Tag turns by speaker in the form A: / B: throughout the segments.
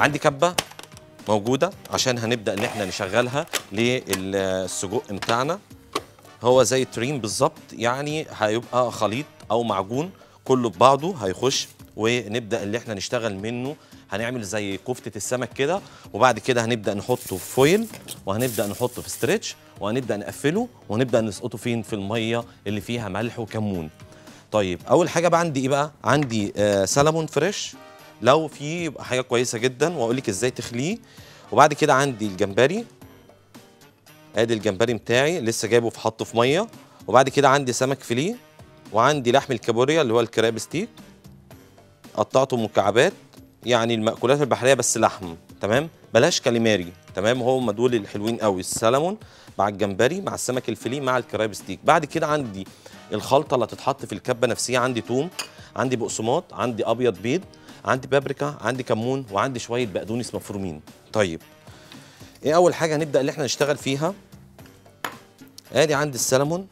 A: عندي كبه موجوده عشان هنبدا ان احنا نشغلها للسجق بتاعنا هو زي الترين بالظبط يعني هيبقى خليط او معجون كله ببعضه هيخش ونبدا اللي احنا نشتغل منه هنعمل زي كفته السمك كده وبعد كده هنبدا نحطه في فويل وهنبدا نحطه في ستريتش وهنبدا نقفله وهنبدا نسقطه فين في الميه اللي فيها ملح وكمون طيب اول حاجه بقى عندي ايه بقى عندي آه سلمون فريش لو في يبقى حاجه كويسه جدا واقول لك ازاي تخليه وبعد كده عندي الجمبري ادي الجمبري بتاعي لسه جايبه في حطه في ميه وبعد كده عندي سمك فيليه وعندي لحم الكابوريا اللي هو الكراب ستيك قطعته مكعبات يعني المأكولات البحريه بس لحم تمام بلاش كاليماري تمام هم دول الحلوين قوي السلمون مع الجمبري مع السمك الفيليه مع الكراب ستيك بعد كده عندي الخلطه اللي هتتحط في الكبه نفسها عندي توم عندي بقسماط عندي ابيض بيض عندي بابريكا عندي كمون وعندي شويه بقدونس مفرومين طيب ايه اول حاجه هنبدا اللي احنا نشتغل فيها ادي عندي السلمون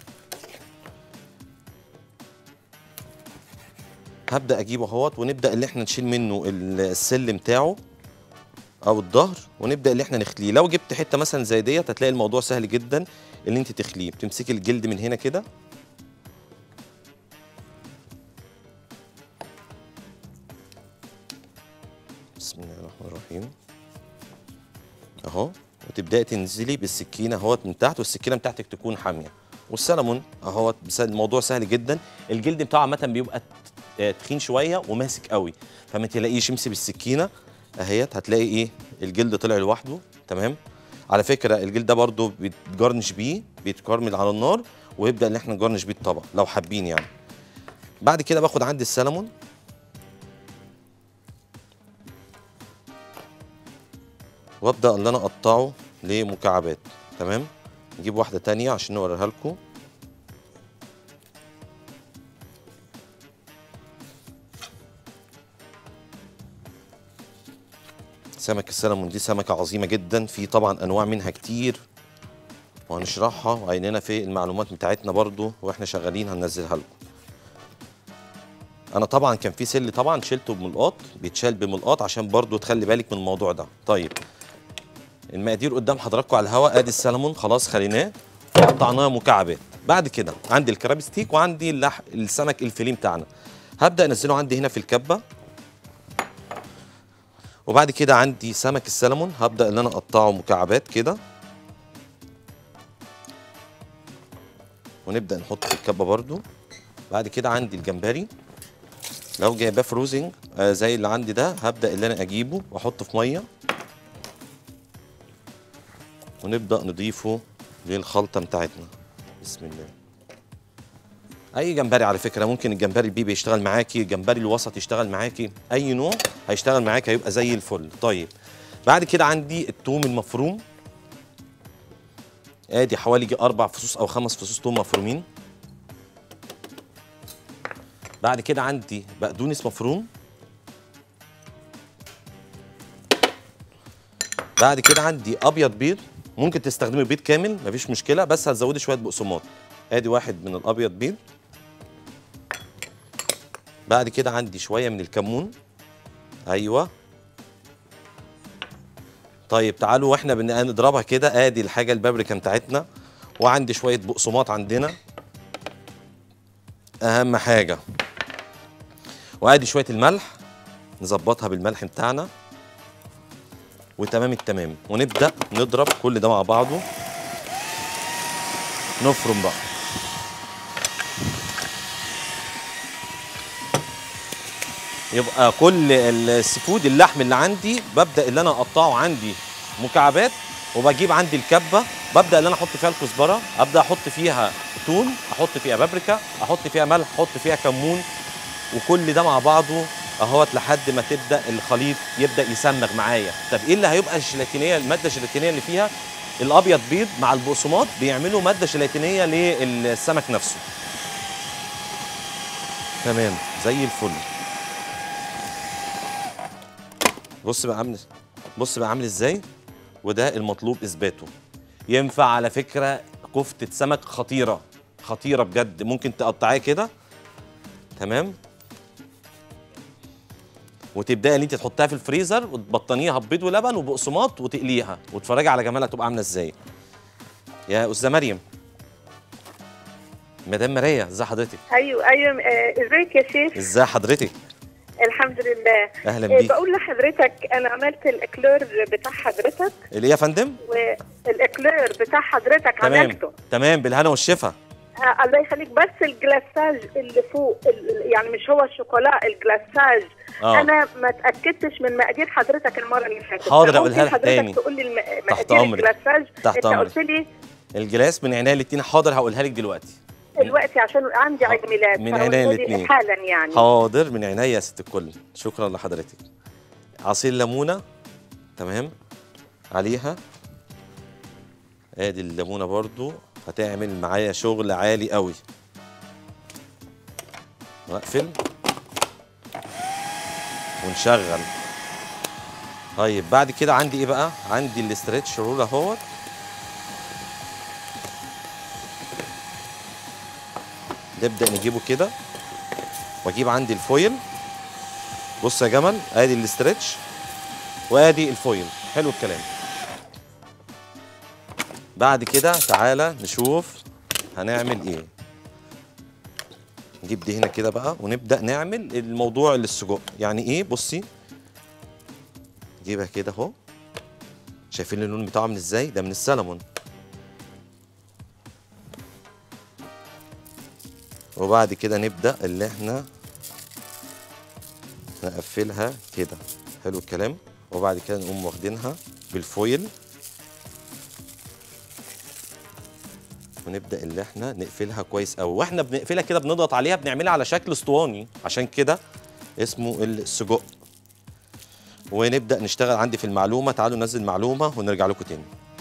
A: هبدا اجيبه اهوت ونبدا اللي احنا نشيل منه السلم بتاعه او الظهر ونبدا اللي احنا نخليه لو جبت حته مثلا زي ديت هتلاقي الموضوع سهل جدا اللي انت تخليه بتمسكي الجلد من هنا كده بسم الله الرحمن الرحيم اهو وتبداي تنزلي بالسكينه اهوت من تحت والسكينه بتاعتك تكون حاميه والسلمون اهوت بس الموضوع سهل جدا الجلد بتاعه عامه بيبقى تخين شويه وماسك قوي فما تلاقيش امسي بالسكينه اهيت هتلاقي ايه الجلد طلع لوحده تمام على فكره الجلد ده برده بيتجرنش بيه بيتكرمل على النار ويبدا ان احنا نجرنش بيه الطبق لو حابين يعني بعد كده باخد عندي السلمون وابدا ان انا اقطعه لمكعبات تمام نجيب واحده تانية عشان نوريها لكم سمك السلمون دي سمكه عظيمه جدا في طبعا انواع منها كتير وهنشرحها وعيننا في المعلومات بتاعتنا برضو واحنا شغالين هننزلها لكم انا طبعا كان في سل طبعا شلته بملقاط بيتشال بملقاط عشان برضو تخلي بالك من الموضوع ده طيب المقادير قدام حضراتكم على الهواء ادي السلمون خلاص خليناه وقطعناه مكعبات بعد كده عندي الكراب ستيك وعندي اللح... السمك الفيليه بتاعنا هبدا انزله عندي هنا في الكبه وبعد كده عندي سمك السلمون هبدا ان انا اقطعه مكعبات كده ونبدا نحط في الكبه برده بعد كده عندي الجمبري لو جايباه فروزنج آه زي اللي عندي ده هبدا اللي انا اجيبه واحطه في ميه ونبدا نضيفه للخلطه بتاعتنا بسم الله اي جمبري على فكره ممكن الجمبري البيبي يشتغل معاكي الجمبري الوسط يشتغل معاكي اي نوع هيشتغل معاكي هيبقى زي الفل طيب بعد كده عندي التوم المفروم ادي حوالي جي اربع فصوص او خمس فصوص توم مفرومين بعد كده عندي بقدونس مفروم بعد كده عندي ابيض بيض ممكن تستخدمي بيض كامل مفيش مشكله بس هتزودي شويه بقسماط ادي واحد من الابيض بيض بعد كده عندي شويه من الكمون ايوه طيب تعالوا واحنا بنضربها كده ادي الحاجه البابريكا بتاعتنا وعندي شويه بقسماط عندنا اهم حاجه وادي شويه الملح نظبطها بالملح بتاعنا وتمام التمام ونبدا نضرب كل ده مع بعضه نفرم بقى يبقى كل السفود اللحم اللي عندي ببدا اللي انا اقطعه عندي مكعبات وبجيب عندي الكبه ببدا اللي انا احط فيها الكزبره ابدا احط فيها توم احط فيها بابريكا احط فيها ملح احط فيها كمون وكل ده مع بعضه اهوت لحد ما تبدا الخليط يبدا يسمغ معايا طب ايه اللي هيبقى الجيلاتينيه الماده الجيلاتينيه اللي فيها الابيض بيض مع البقسماط بيعملوا ماده جيلاتينيه للسمك نفسه تمام زي الفل بص بقى عامل بص بقى عامل ازاي وده المطلوب اثباته ينفع على فكره كفته سمك خطيره خطيره بجد ممكن تقطعيها كده تمام وتبداي ان انت تحطها في الفريزر وتبطنيها ببيض ولبن وبقسماط وتقليها وتتفرجي على جمالها تبقى عامله ازاي يا استاذه مريم مدام ماريا ازي حضرتك
B: ايوه ايوه آه، ازيك يا شيف
A: ازي حضرتك
B: الحمد لله
A: اهلا
B: آه،
A: بيك
B: بقول لحضرتك انا عملت الاكلور بتاع حضرتك
A: اللي إيه يا فندم
B: والاكلور بتاع حضرتك
A: تمام
B: عملته
A: تمام بالهنا والشفا
B: آه الله يخليك بس الجلاساج اللي فوق ال- يعني مش هو الشوكولا الجلاساج
A: اه
B: انا ما اتاكدتش من مقادير حضرتك المره اللي فاتت
A: حاضر،
B: فممكن
A: أقولها لك
B: حضرتك
A: تاني.
B: تقول لي الم-
A: تحت
B: مقادير
A: أمرك.
B: الجلاساج
A: تحت
B: انت
A: أمرك.
B: قلت لي
A: الجلاس من عينيا الاتنين حاضر هقولها لك دلوقتي
B: دلوقتي عشان عندي عيد ميلاد
A: من
B: فقلت
A: عينيا
B: لي
A: الاتنين.
B: حالا يعني
A: حاضر من عينيا يا ست الكل شكرا لحضرتك عصير ليمونه تمام عليها ادي الليمونه برضو هتعمل معايا شغل عالي قوي نقفل ونشغل طيب بعد كده عندي ايه بقى عندي الاسترتش رول اهوت نبدا نجيبه كده واجيب عندي الفويل بص يا جمل ادي الاسترتش وادي الفويل حلو الكلام بعد كده تعالى نشوف هنعمل ايه نجيب دي هنا كده بقى ونبدا نعمل الموضوع اللي السجق يعني ايه بصي نجيبها كده اهو شايفين اللون بتاعه عامل ازاي ده من السلمون وبعد كده نبدا اللي احنا نقفلها كده حلو الكلام وبعد كده نقوم واخدينها بالفويل ونبدا اللي احنا نقفلها كويس قوي واحنا بنقفلها كده بنضغط عليها بنعملها على شكل اسطواني عشان كده اسمه السجق ونبدا نشتغل عندي في المعلومه تعالوا ننزل معلومه ونرجع لكم تاني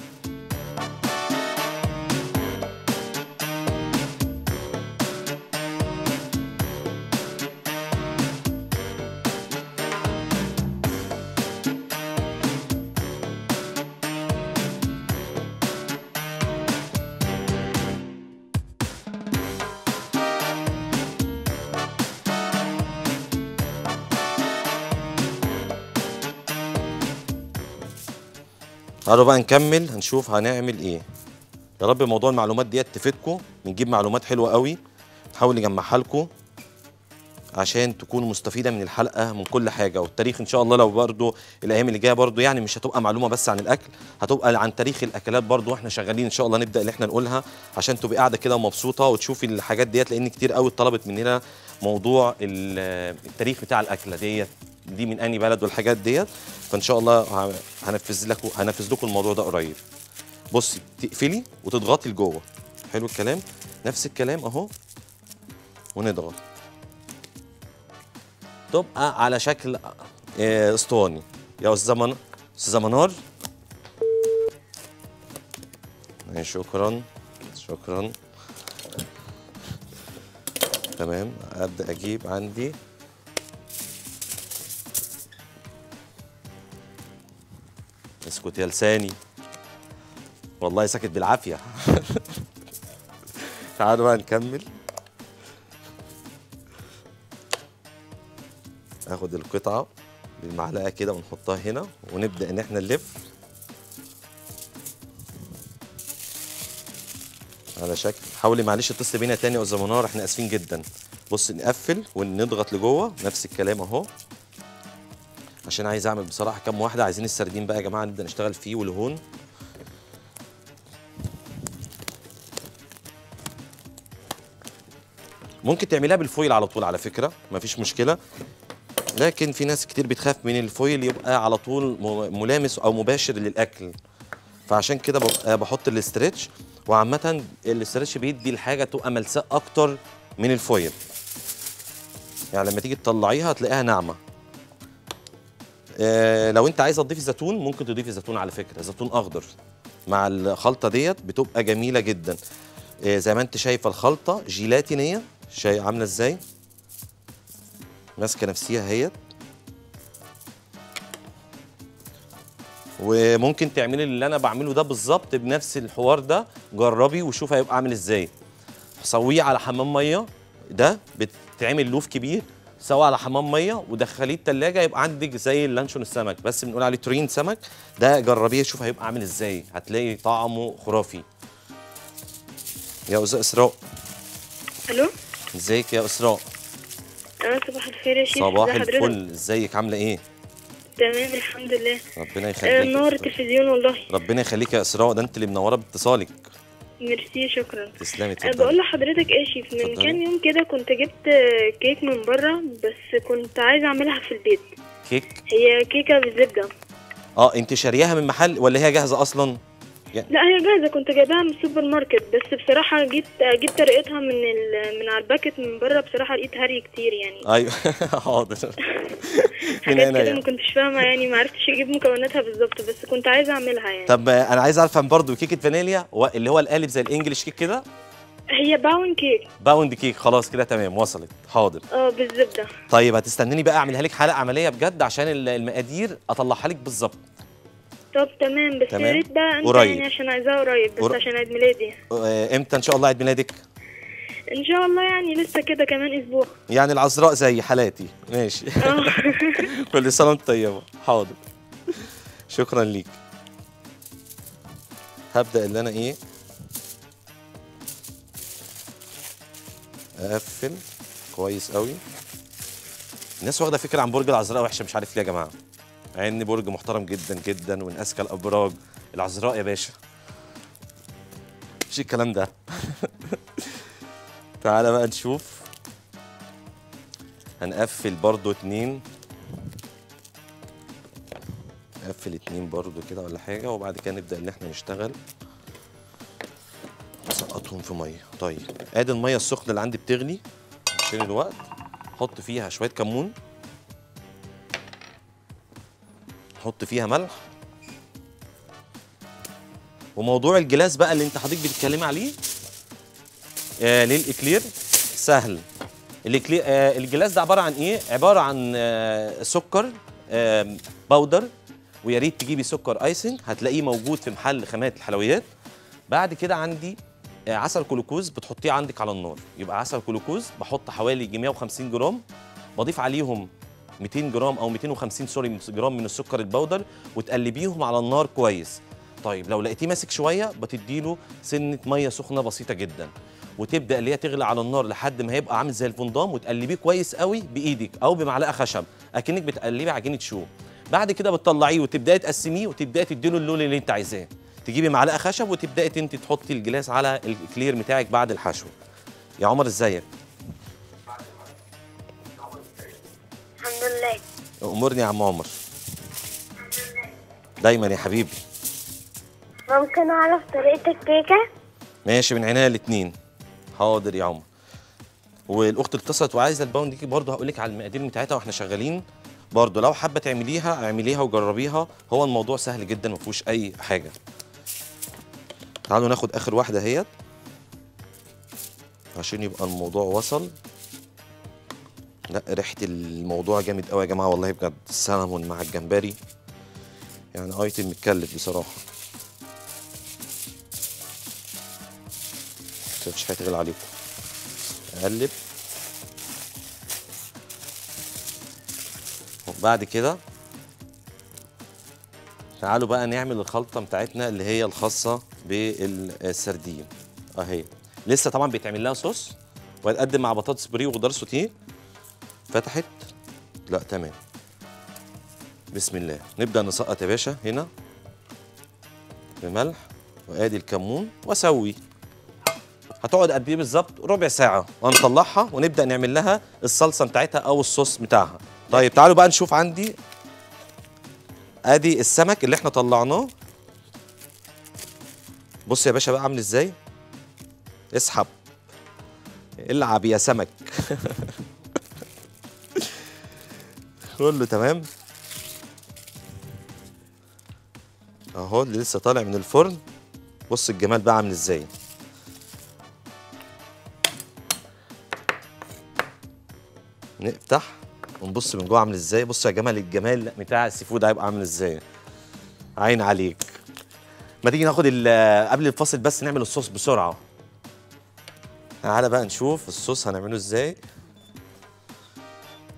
A: تعالوا بقى نكمل هنشوف هنعمل ايه يا رب موضوع المعلومات ديت تفيدكم بنجيب معلومات حلوه قوي نحاول نجمعها لكم عشان تكونوا مستفيده من الحلقه من كل حاجه والتاريخ ان شاء الله لو برضو الايام اللي جايه برضو يعني مش هتبقى معلومه بس عن الاكل هتبقى عن تاريخ الاكلات برضو واحنا شغالين ان شاء الله نبدا اللي احنا نقولها عشان تبقي قاعده كده مبسوطه وتشوفي الحاجات ديت لان كتير قوي طلبت مننا موضوع ال- التاريخ بتاع الاكله ديت دي من اني بلد والحاجات ديت فان شاء الله ه- هنفذ لكم هنفذ لكم الموضوع ده قريب بصي تقفلي وتضغطي لجوه حلو الكلام نفس الكلام اهو ونضغط تبقى على شكل آه، اسطواني يا استاذ من استاذه منار آه، شكرا شكرا تمام ابدا اجيب عندي اسكت يا لساني والله ساكت بالعافيه تعالوا بقى نكمل اخد القطعه بالمعلقه كده ونحطها هنا ونبدا ان احنا نلف على شكل حاولي معلش اتصل بينا تاني يا استاذه منار احنا اسفين جدا بص نقفل ونضغط لجوه نفس الكلام اهو عشان عايز اعمل بصراحه كام واحده عايزين السردين بقى يا جماعه نبدا نشتغل فيه والهون ممكن تعمليها بالفويل على طول على فكره مفيش مشكله لكن في ناس كتير بتخاف من الفويل يبقى على طول م- ملامس او مباشر للاكل فعشان كده ببقى بحط الاسترتش وعامه الاسترتش بيدي الحاجه تبقى ملساء اكتر من الفويل يعني لما تيجي تطلعيها هتلاقيها ناعمه آه لو انت عايزه تضيفي زيتون ممكن تضيفي زيتون على فكره زيتون اخضر مع الخلطه ديت بتبقى جميله جدا آه زي ما انت شايفه الخلطه جيلاتينيه شاي عامله ازاي ماسكه نفسيها اهيت وممكن تعملي اللي انا بعمله ده بالظبط بنفس الحوار ده جربي وشوف هيبقى عامل ازاي سويه على حمام ميه ده بتعمل لوف كبير سواء على حمام ميه ودخليه التلاجة يبقى عندك زي اللانشون السمك بس بنقول عليه ترين سمك ده جربيه شوف هيبقى عامل ازاي هتلاقي طعمه خرافي يا استاذ اسراء
B: الو
A: ازيك يا اسراء
B: اه صباح الخير يا شيخ
A: صباح
B: ازي حضرتك؟
A: الفل ازيك عامله ايه
B: تمام الحمد لله
A: ربنا
B: آه،
A: يخليك
B: نور التلفزيون والله
A: ربنا يخليك يا اسراء ده انت اللي منوره باتصالك
B: ميرسي شكرا
A: تسلمي
B: أه
A: اتفضلي
B: بقول لحضرتك ايه يا شيف من
A: اتفضلي.
B: كام يوم كده كنت جبت كيك من بره بس كنت عايزه اعملها في البيت
A: كيك
B: هي كيكه بالزبده
A: اه انت شارياها من محل ولا هي جاهزه اصلا
B: لا هي جاهزه كنت جايباها من السوبر ماركت بس بصراحه جيت جيت طريقتها من ال... من على الباكت من بره بصراحه لقيت هري كتير يعني
A: ايوه حاضر من
B: حاجات كده
A: عينيا
B: ما كنتش فاهمه يعني ما عرفتش اجيب مكوناتها بالظبط بس كنت عايزه اعملها يعني
A: طب آه، انا عايز افهم برضو كيكه فانيليا و- اللي هو القالب زي الانجليش كيك كده
B: هي باون كيك
A: باوند كيك خلاص كده تمام وصلت حاضر
B: اه بالزبده
A: طيب هتستناني بقى اعملها لك حلقه عمليه بجد عشان ال- المقادير اطلعها لك بالظبط
B: طب تمام بس
A: تمام.
B: يا ريت بقى انت
A: قريب.
B: يعني عشان عايزاها قريب بس
A: قر-
B: عشان عيد ميلادي
A: آه، امتى ان شاء الله عيد ميلادك
B: ان شاء الله يعني لسه كده كمان اسبوع
A: يعني العذراء زي حالاتي ماشي
B: اه
A: كل سنه وانت طيبه حاضر شكرا ليك هبدا اللي انا ايه اقفل كويس قوي الناس واخده فكره عن برج العذراء وحشه مش عارف ليه يا جماعه مع ان برج محترم جدا جدا ومن اذكى الابراج العذراء يا باشا مش الكلام ده تعالى بقى نشوف هنقفل برضو اتنين نقفل اتنين برضو كده ولا حاجة وبعد كده نبدأ ان احنا نشتغل نسقطهم في مية طيب ادي المية السخنة اللي عندي بتغلي عشان الوقت حط فيها شوية كمون حط فيها ملح وموضوع الجلاس بقى اللي انت حضرتك بتتكلمي عليه آه للاكلير سهل الإكلي... آه الجلاس ده عباره عن ايه عباره عن آه سكر آه باودر ويا ريت تجيبي سكر ايسنج هتلاقيه موجود في محل خامات الحلويات بعد كده عندي آه عسل كلوكوز بتحطيه عندك على النار يبقى عسل كلوكوز بحط حوالي 150 جرام بضيف عليهم 200 جرام او 250 سوري جرام من السكر البودر وتقلبيهم على النار كويس طيب لو لقيتيه ماسك شويه بتديله سنه ميه سخنه بسيطه جدا وتبدا اللي هي تغلي على النار لحد ما هيبقى عامل زي الفندام وتقلبيه كويس قوي بايدك او بمعلقه خشب اكنك بتقلبي عجينه شو بعد كده بتطلعيه وتبداي تقسميه وتبداي تديله اللون اللي انت عايزاه تجيبي معلقه خشب وتبداي انت تحطي الجلاس على الكلير بتاعك بعد الحشو يا عمر ازيك
B: الحمد لله
A: امرني يا عم عمر دايما يا حبيبي
B: ممكن اعرف طريقه الكيكه
A: ماشي من عينيا الاثنين حاضر يا عمر والاخت اتصلت وعايزه الباوند دي برضه هقول لك على المقادير بتاعتها واحنا شغالين برضه لو حابه تعمليها اعمليها وجربيها هو الموضوع سهل جدا ما فيهوش اي حاجه تعالوا ناخد اخر واحده اهيت عشان يبقى الموضوع وصل لا ريحه الموضوع جامد قوي يا جماعه والله بجد السلمون مع الجمبري يعني ايتم متكلف بصراحه عشان مش هيتغلى عليكم اقلب وبعد كده تعالوا بقى نعمل الخلطه بتاعتنا اللي هي الخاصه بالسردين اهي لسه طبعا بيتعمل لها صوص وهتقدم مع بطاطس بري وخضار سوتيه فتحت لا تمام بسم الله نبدا نسقط يا باشا هنا بملح وادي الكمون واسوي هتقعد قد ايه بالظبط ربع ساعه وهنطلعها ونبدا نعمل لها الصلصه بتاعتها او الصوص بتاعها طيب تعالوا بقى نشوف عندي ادي السمك اللي احنا طلعناه بص يا باشا بقى عامل ازاي اسحب العب يا سمك كله تمام اهو اللي لسه طالع من الفرن بص الجمال بقى عامل ازاي نفتح ونبص من جوه عامل ازاي بص يا جمال الجمال بتاع السي فود هيبقى عامل ازاي عين عليك ما تيجي ناخد ال- قبل الفاصل بس نعمل الصوص بسرعه تعالى بقى نشوف الصوص هنعمله ازاي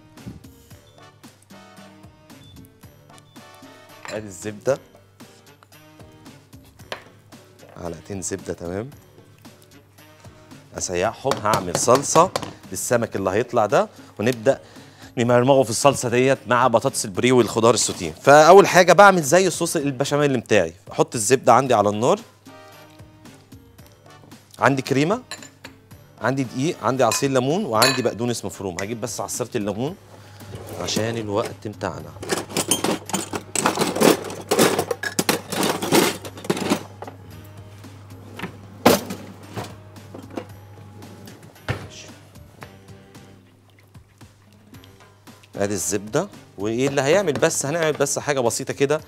A: ادي الزبده معلقتين زبده تمام اسيحهم هعمل صلصه للسمك اللي هيطلع ده ونبدا نمرمغه في الصلصه ديت مع بطاطس البري والخضار السوتيه فاول حاجه بعمل زي الصوص البشاميل بتاعي احط الزبده عندي على النار عندي كريمه عندي دقيق عندي عصير ليمون وعندي بقدونس مفروم هجيب بس عصيره الليمون عشان الوقت بتاعنا ادي الزبده وايه اللي هيعمل بس هنعمل بس حاجه بسيطه كده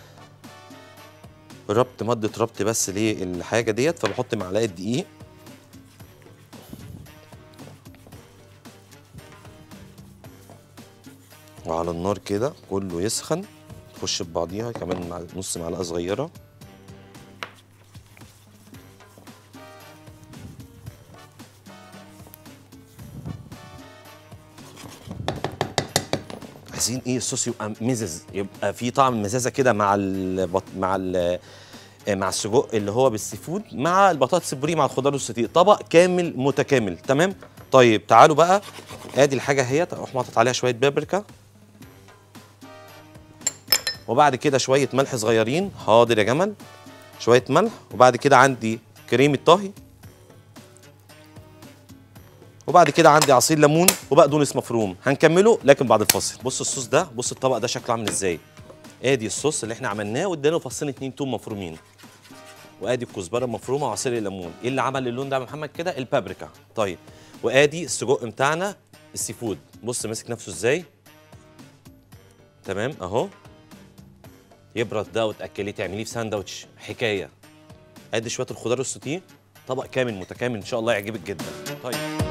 A: ربط ماده ربط بس للحاجه ديت فبحط معلقه دقيق وعلى النار كده كله يسخن تخش ببعضيها كمان مع نص معلقه صغيره عايزين ايه الصوص يبقى مزز يبقى فيه طعم مزازه كده مع البط... مع ال... مع السجق اللي هو بالسي فود مع البطاطس البوريه مع الخضار والسوتيه طبق كامل متكامل تمام طيب تعالوا بقى ادي الحاجه اهيت اروح حاطط عليها شويه بابريكا وبعد كده شويه ملح صغيرين حاضر يا جمل شويه ملح وبعد كده عندي كريمه طهي وبعد كده عندي عصير ليمون وبقدونس مفروم هنكمله لكن بعد الفاصل بص الصوص ده بص الطبق ده شكله عامل ازاي ادي الصوص اللي احنا عملناه وادينا فصين اتنين توم مفرومين وادي الكزبره المفرومه وعصير الليمون ايه اللي عمل اللون ده يا محمد كده البابريكا طيب وادي السجق بتاعنا السي فود بص ماسك نفسه ازاي تمام اهو يبرد ده وتاكليه تعمليه في ساندوتش حكايه ادي شويه الخضار والسوتيه طبق كامل متكامل ان شاء الله يعجبك جدا طيب